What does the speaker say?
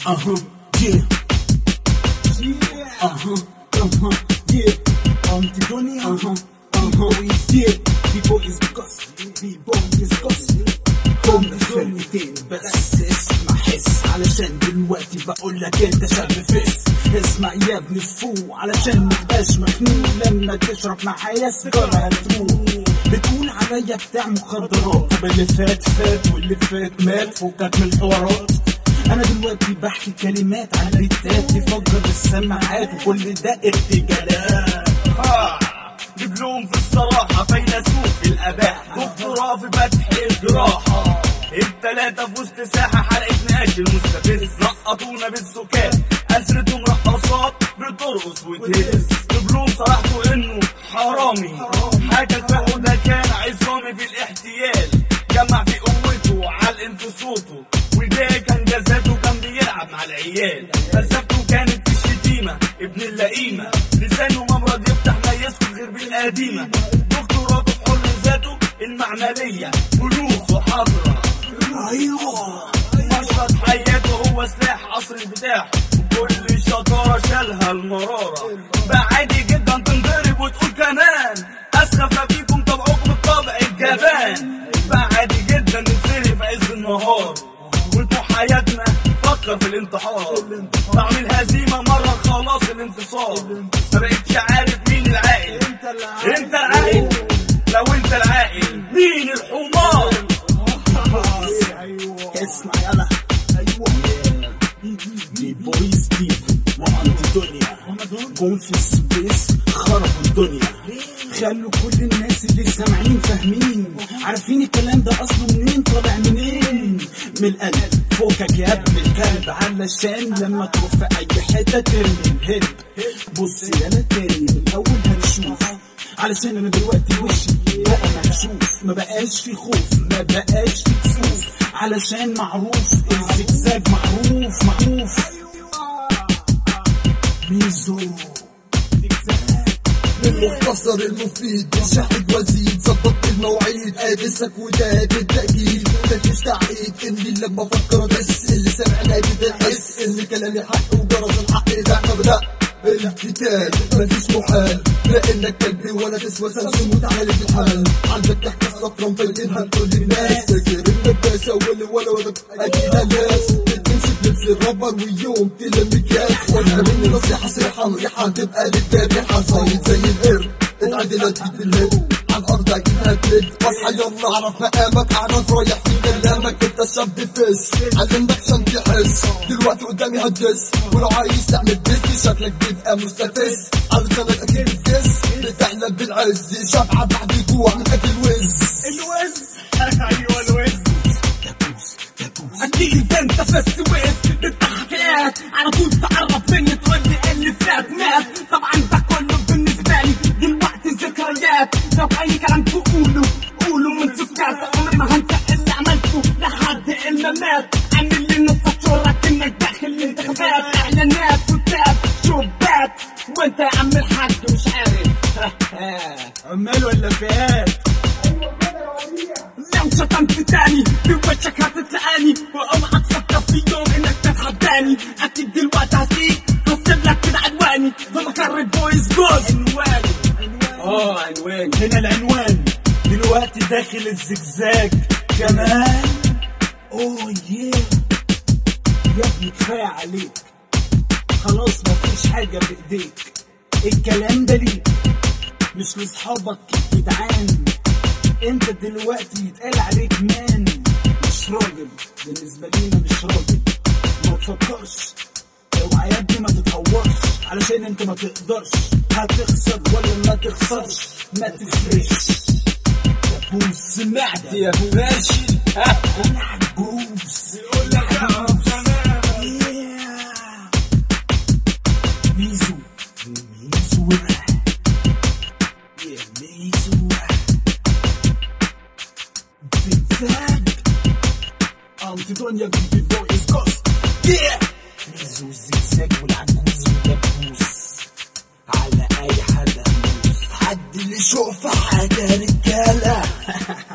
Uh-huh, yeah. Uh-huh, uh-huh, yeah. Antidonia, uh-huh, uh-huh, yeah. People is disgusting, people is disgusting. هم كلمتين بس اسمع حس علشان دلوقتي بقول لك انت شاب فس اسمع يا ابني فوق علشان متبقاش مخنوق لما تشرب معايا سيجاره هتروق بتقول عليا بتاع مخدرات طب اللي فات فات واللي فات مات فكك من الحوارات انا دلوقتي بحكي كلمات على الريتات تفجر السماعات وكل ده ارتجالات ها دبلوم في الصراحة فيلسوف الأباحة دكتوراه في فتح الجراحة التلاتة في وسط ساحة حلقة نقاش المستفز رقطونا بالسكات أسرتهم رقصات بترقص وتهز دبلوم صراحته إنه حرامي حاجة تفاحه ده كان عصامي في الاحتيال جمع في قوته علقن في صوته وده كان جزاته كان بيلعب مع العيال فلسفته كانت في الشتيمة ابن اللئيمة لسانه ممرض يفتح ما يسكت غير بالقديمة دكتوراته في حر ذاته المعملية فلوس وحضرة ايوه مشهد حياته هو سلاح عصر البتاع وكل شطارة شالها المرارة بقى عادي جدا تنضرب وتقول كمان أسخف ما فيكم طبعكم الطبع الجبان بقى عادي جدا نتسري في عز النهار وانتوا حياتنا فكر في الانتحار طعم الهزيمة مرة خلاص الانتصار ما بقتش عارف مين العاقل انت العاقل لو انت العاقل مين الحمار اسمع يلا ايوه دي بويز ستيف وانتونيا جم في السبيس خربوا الدنيا خلوا كل الناس اللي سامعين فاهمين عارفين الكلام ده اصله منين طالع منين من القلب فوقك يا ابن الكلب علشان لما تروح في اي حته ترمي الهب بص يا انا تاني من الاول هنشوف علشان انا دلوقتي وشي بقى مكشوف ما بقاش في خوف ما بقاش في كسوف علشان معروف الزجزاج معروف معروف ميزو بالمختصر المفيد شاهد وزيد ظبطت المواعيد قادسك وده بالتأكيد مفيش تعقيد اني لما افكر بس اللي سمعنا كده نحس ان كلامي حق وجرس الحق ده مبدأ الكتاب مفيش محال لانك كلبي ولا تسوى سمسم وتعالي في الحال عندك تحت السطر مفيدينها لكل الناس فاكر انك باشا ولا ولا ولا اكيد ناس تمشي بلبس الربر ويوم تلم كاس وانا مني نصيحة صيحة مريحة تبقى للتابعة صايد زي القرد اتعدل تجيب بالهد على الارض اكيد هتلد اصحى يلا اعرف مقامك اعرف رايح في كلامك انت شاب فس علمك عشان تحس دلوقتي قدامي هتدس ولو عايز تعمل بيت شكلك بيبقى مستفز علشانك اكيد بتدس بتحلم بالعز شبعة بعد جوع من اكل وز الوز ايوه الوز اكيد انت في السويس بالتحكيات على طول تعرف مني تقول لي اللي فات مات طبعا ده كله بالنسبه لي دلوقتي ذكريات لو اي كلام تقوله قولوا من سكات عمري ما هنسى اللي عملته لحد اللي مات عامل لي نص شهرك انك داخل الانتخابات اعلانات وتاب شوبات وانت يا عم الحاج مش عارف عمال ولا فئات لو شتمت تاني بوشك هتتلقاني واوعى تفكر في يوم انك تتحداني اكيد دلوقتي هسيك هسيب لك كده عنواني بمقر البويز جوز عنوان اه عنوان هنا العنوان دلوقتي داخل الزجزاج كمان اوه ياه يا ابني كفايه عليك خلاص مفيش حاجه بايديك الكلام ده ليك مش لاصحابك جدعان انت دلوقتي يتقال عليك مان مش راجل بالنسبه لينا مش راجل ما تفكرش اوعى يا ابني ما تتهورش علشان انت ما تقدرش هتخسر ولا ما تخسرش ما تفرقش يا بوس سمعت يا فاشل ها انا عجوز يقول لك اعرف تمام ميزو ميزو يا ميزو زجزاج انتونيا بيبي بويز كوست يا ميزو الزجزاج والعجوز والدبوس على اي حد هندوس حد اللي يشوف حاجه رجاله